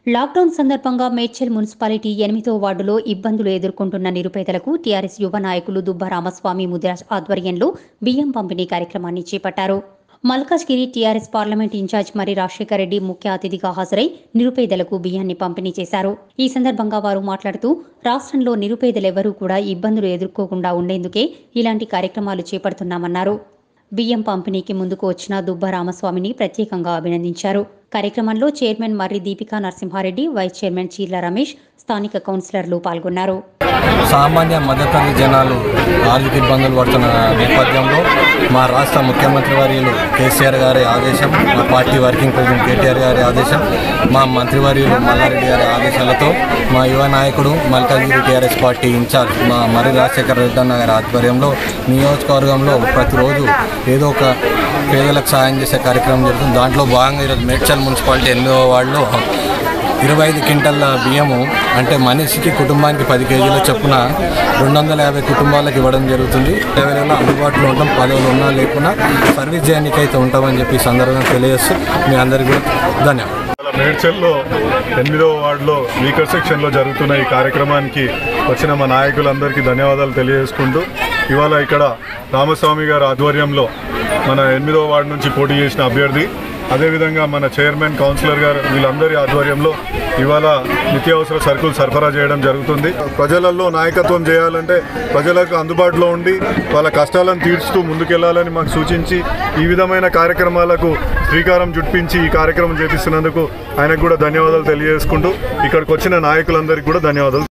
lockdown సందర్భంగా Medchal municipality ఎనిమిదో వార్డులో ఇబ్బందులు ఎదుర్కొంటున్న నిరుపేదలకు టీఆర్ఎస్ యువ నాయకులు దుబ్బ రామస్వామి ముదిరాజ్ ఆధ్వర్యంలో బియ్యం పంపిణీ కార్యక్రమాన్ని చేపట్టారు మల్కాజ్గిరి టీఆర్ఎస్ పార్లమెంట్ ఇన్ఛార్జ్ మరి రాజశేఖర రెడ్డి ముఖ్య అతిథిగా హాజరై నిరుపేదలకు బియ్యాన్ని పంపిణీ చేశారు ఈ సందర్భంగా వారు మాట్లాడుతూ రాష్ట్రంలో నిరుపేదలెవరూ కూడా ఇబ్బందులు ఎదుర్కోకుండా ఉండేందుకే ఇలాంటి కార్యక్రమాలు చేపడుతున్నామన్నారు బియ్యం పంపిణీకి ముందుకు వచ్చిన దుబ్బ రామస్వామిని ప్రత్యేకంగా అభినందించారు కార్యక్రమంలో chairman Marri Deepika Narasimha Reddy vice chairman Cheerla Ramesh స్థానిక కౌన్సిలర్లు పాల్గొన్నారు సామాన్య మధ్యతరగతి జనాలు ఆర్థిక ఇబ్బందులు పడుతున్న నేపథ్యంలో మా రాష్ట్ర ముఖ్యమంత్రి వర్యులు కేసీఆర్ గారి ఆదేశం మా పార్టీ వర్కింగ్ ప్రెసిడెంట్ కేటీఆర్ గారి ఆదేశం మా మంత్రివర్యులు మల్లారెడ్డి గారి ఆదేశాలతో మా యువ నాయకుడు మల్కాజ్గిరి టీఆర్ఎస్ పార్టీ ఇన్ఛార్జ్ మా మర్రి రాజశేఖర రెడ్డి అన్న గారి ఆధ్వర్యంలో నియోజకవర్గంలో ప్రతిరోజు ఏదో ఒక పేదలకు సాయం చేసే కార్యక్రమం జరుగుతుంది దాంట్లో భాగంగా ఈరోజు మేడ్చల్ మున్సిపాలిటీ ఎనిమిదవ వార్డులో ఇరవై ఐదు క్వింటల్ల బియ్యము అంటే మనిషికి కుటుంబానికి పది కేజీల చొప్పున రెండు వందల యాభై కుటుంబాలకు ఇవ్వడం జరుగుతుంది అవైలబుల్ అందుబాటులో ఉంటాం పదవులు ఉన్నా లేకున్నా సర్వీస్ చేయడానికి అయితే ఉంటామని చెప్పి ఈ సందర్భంగా తెలియజేస్తూ మీ అందరికీ కూడా ధన్యవాదాలు ఇవాళ మేడ్చల్లో ఎనిమిదవ వార్డులో వీకర్ సెక్షన్లో జరుగుతున్న ఈ కార్యక్రమానికి వచ్చిన మా నాయకులందరికీ ధన్యవాదాలు తెలియజేసుకుంటూ ఇవాళ ఇక్కడ రామస్వామి గారి ఆధ్వర్యంలో మన ఎనిమిదవ వార్డు నుంచి పోటీ చేసిన అభ్యర్థి అదేవిధంగా మన చైర్మన్ కౌన్సిలర్ గారు వీళ్ళందరి ఆధ్వర్యంలో ఇవాళ నిత్యావసర సరుకులు సరఫరా చేయడం జరుగుతుంది ప్రజలలో నాయకత్వం చేయాలంటే ప్రజలకు అందుబాటులో ఉండి వాళ్ళ కష్టాలను తీర్చుతూ ముందుకెళ్లాలని మాకు సూచించి ఈ విధమైన కార్యక్రమాలకు శ్రీకారం చుట్టించి ఈ కార్యక్రమం చేపిస్తున్నందుకు ఆయనకు కూడా ధన్యవాదాలు తెలియజేసుకుంటూ ఇక్కడికి వచ్చిన నాయకులందరికీ కూడా ధన్యవాదాలు